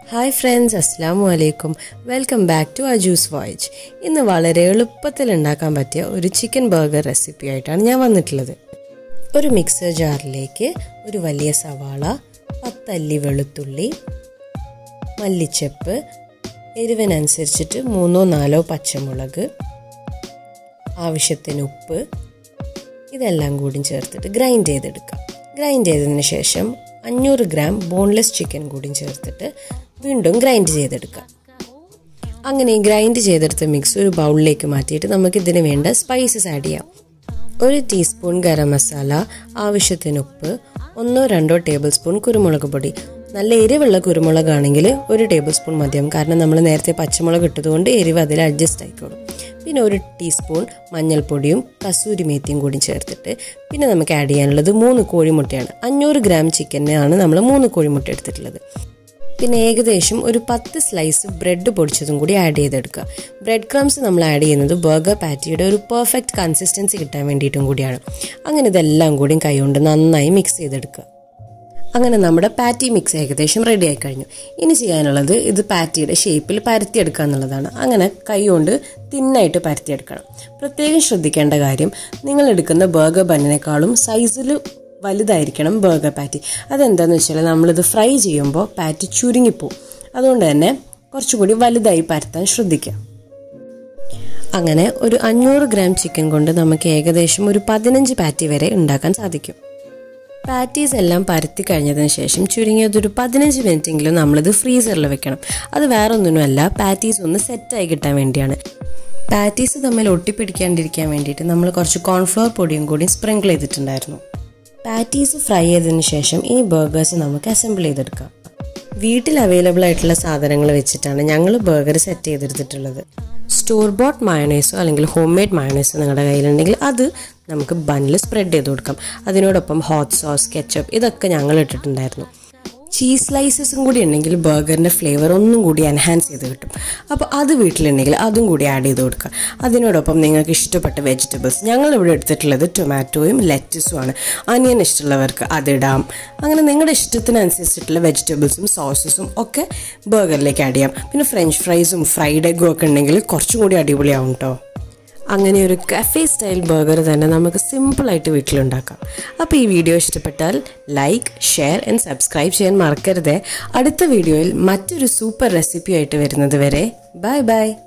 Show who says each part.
Speaker 1: hi friends അസ്സാം വലൈക്കും welcome back to Aju's voyage ഇന്ന് വളരെ എളുപ്പത്തിൽ ഉണ്ടാക്കാൻ പറ്റിയ ഒരു ചിക്കൻ ബർഗർ റെസിപ്പി ആയിട്ടാണ് ഞാൻ വന്നിട്ടുള്ളത് ഒരു മിക്സർ ജാറിലേക്ക് ഒരു വലിയ സവാള പത്തല്ലി വെളുത്തുള്ളി മല്ലിച്ചപ്പ് എരിവിനനുസരിച്ചിട്ട് മൂന്നോ നാലോ പച്ചമുളക് ആവശ്യത്തിന് ഉപ്പ് ഇതെല്ലാം കൂടി ചേർത്തിട്ട് ഗ്രൈൻഡ് ചെയ്തെടുക്കാം ഗ്രൈൻഡ് ചെയ്തതിന് ശേഷം അഞ്ഞൂറ് ഗ്രാം ബോൺലെസ് ചിക്കൻ കൂടി ചേർത്തിട്ട് വീണ്ടും ഗ്രൈൻഡ് ചെയ്തെടുക്കാം അങ്ങനെ ഈ ഗ്രൈൻഡ് ചെയ്തെടുത്ത മിക്സ് ഒരു ബൗളിലേക്ക് മാറ്റിയിട്ട് നമുക്ക് ഇതിന് വേണ്ട സ്പൈസസ് ആഡ് ചെയ്യാം ഒരു ടീസ്പൂൺ ഗരം മസാല ആവശ്യത്തിന് ഉപ്പ് ഒന്നോ രണ്ടോ ടേബിൾ സ്പൂൺ കുരുമുളക് പൊടി നല്ല എരിവുള്ള കുരുമുളകാണെങ്കിൽ ഒരു ടേബിൾ സ്പൂൺ മതിയാവും കാരണം നമ്മൾ നേരത്തെ പച്ചമുളക് ഇട്ടതുകൊണ്ട് എരിവ് അതിൽ അഡ്ജസ്റ്റ് ആയിക്കോളും പിന്നെ ഒരു ടീസ്പൂൺ മഞ്ഞൾപ്പൊടിയും കസൂരി മേത്തിയും കൂടി ചേർത്തിട്ട് പിന്നെ നമുക്ക് ആഡ് ചെയ്യാനുള്ളത് മൂന്ന് കോഴിമുട്ടയാണ് അഞ്ഞൂറ് ഗ്രാം ചിക്കനാണ് നമ്മൾ മൂന്ന് കോഴിമുട്ട എടുത്തിട്ടുള്ളത് പിന്നെ ഏകദേശം ഒരു പത്ത് സ്ലൈസ് ബ്രെഡ് പൊടിച്ചതും കൂടി ആഡ് ചെയ്തെടുക്കുക ബ്രെഡ് ക്രംസ് നമ്മൾ ആഡ് ചെയ്യുന്നത് ബർഗർ പാറ്റിയുടെ ഒരു പെർഫെക്റ്റ് കൺസിസ്റ്റൻസി കിട്ടാൻ വേണ്ടിയിട്ടും കൂടിയാണ് അങ്ങനെ ഇതെല്ലാം കൂടി കൈകൊണ്ട് നന്നായി മിക്സ് ചെയ്തെടുക്കുക അങ്ങനെ നമ്മുടെ പാറ്റി മിക്സ് ഏകദേശം റെഡി ആയി കഴിഞ്ഞു ഇനി ചെയ്യാനുള്ളത് ഇത് പാറ്റിയുടെ ഷേപ്പിൽ പരത്തിയെടുക്കുക എന്നുള്ളതാണ് അങ്ങനെ കൈകൊണ്ട് തിന്നായിട്ട് പരത്തിയെടുക്കണം പ്രത്യേകം ശ്രദ്ധിക്കേണ്ട കാര്യം നിങ്ങൾ എടുക്കുന്ന ബർഗർ ബണ്ണിനേക്കാളും സൈസിൽ വലുതായിരിക്കണം ബർഗർ പാറ്റി അതെന്താണെന്ന് വെച്ചാൽ നമ്മളിത് ഫ്രൈ ചെയ്യുമ്പോൾ പാറ്റി ചുരുങ്ങിപ്പോവും അതുകൊണ്ട് തന്നെ കുറച്ചുകൂടി വലുതായി പരത്താൻ ശ്രദ്ധിക്കുക അങ്ങനെ ഒരു അഞ്ഞൂറ് ഗ്രാം ചിക്കൻ കൊണ്ട് നമുക്ക് ഏകദേശം ഒരു പതിനഞ്ച് പാറ്റി വരെ ഉണ്ടാക്കാൻ സാധിക്കും പാറ്റീസ് എല്ലാം പരത്തി കഴിഞ്ഞതിന് ശേഷം ചുരുങ്ങിയത് ഒരു പതിനഞ്ച് മിനിറ്റെങ്കിലും നമ്മളിത് ഫ്രീസറിൽ വെക്കണം അത് വേറെ ഒന്നിനുമല്ല പാറ്റീസ് ഒന്ന് സെറ്റായി കിട്ടാൻ വേണ്ടിയാണ് പാറ്റീസ് തമ്മിൽ ഒട്ടിപ്പിടിക്കാണ്ടിരിക്കാൻ വേണ്ടിയിട്ട് നമ്മൾ കുറച്ച് കോൺഫ്ലവർ പൊടിയും കൂടി സ്പ്രിങ്കിൾ ചെയ്തിട്ടുണ്ടായിരുന്നു പാറ്റീസ് ഫ്രൈ ചെയ്തതിന് ശേഷം ഈ ബർഗേഴ്സ് നമുക്ക് അസംബിൾ ചെയ്തെടുക്കാം വീട്ടിൽ അവൈലബിൾ ആയിട്ടുള്ള സാധനങ്ങൾ വെച്ചിട്ടാണ് ഞങ്ങൾ ബർഗർ സെറ്റ് ചെയ്തെടുത്തിട്ടുള്ളത് സ്റ്റോർ ബോട്ട് മയണൈസോ അല്ലെങ്കിൽ ഹോം മെയ്ഡ് മയണൈസോ നിങ്ങളുടെ കയ്യിലുണ്ടെങ്കിൽ അത് നമുക്ക് ബണ്ണിൽ സ്പ്രെഡ് ചെയ്ത് കൊടുക്കാം അതിനോടൊപ്പം ഹോട്ട് സോസ് കെച്ചപ്പ് ഇതൊക്കെ ഞങ്ങൾ ഇട്ടിട്ടുണ്ടായിരുന്നു ചീസ് സ്ലൈസസും കൂടി ഉണ്ടെങ്കിൽ ബർഗറിൻ്റെ ഫ്ലേവർ ഒന്നും കൂടി എൻഹാൻസ് ചെയ്ത് കിട്ടും അപ്പോൾ അത് വീട്ടിലുണ്ടെങ്കിൽ അതും കൂടി ആഡ് ചെയ്ത് കൊടുക്കുക അതിനോടൊപ്പം നിങ്ങൾക്ക് ഇഷ്ടപ്പെട്ട വെജിറ്റബിൾസ് ഞങ്ങൾ ഇവിടെ എടുത്തിട്ടുള്ളത് ടൊമാറ്റോയും ലെറ്റസും ആണ് അനിയൻ ഇഷ്ടമുള്ളവർക്ക് അതിടാം അങ്ങനെ നിങ്ങളുടെ ഇഷ്ടത്തിനനുസരിച്ചിട്ടുള്ള വെജിറ്റബിൾസും സോസസും ഒക്കെ ബർഗറിലേക്ക് ആഡ് ചെയ്യാം പിന്നെ ഫ്രഞ്ച് ഫ്രൈസും ഫ്രൈഡ് എഗ്ഗും ഒക്കെ ഉണ്ടെങ്കിൽ കുറച്ചും കൂടി അടിപൊളിയാവും കേട്ടോ അങ്ങനെ ഒരു കഫേ സ്റ്റൈൽ ബർഗർ തന്നെ നമുക്ക് സിമ്പിളായിട്ട് വീട്ടിലുണ്ടാക്കാം അപ്പോൾ ഈ വീഡിയോ ഇഷ്ടപ്പെട്ടാൽ ലൈക്ക് ഷെയർ ആൻഡ് സബ്സ്ക്രൈബ് ചെയ്യാൻ മറക്കരുത് അടുത്ത വീഡിയോയിൽ മറ്റൊരു സൂപ്പർ റെസിപ്പി ആയിട്ട് വരുന്നത് വരെ ബൈ ബൈ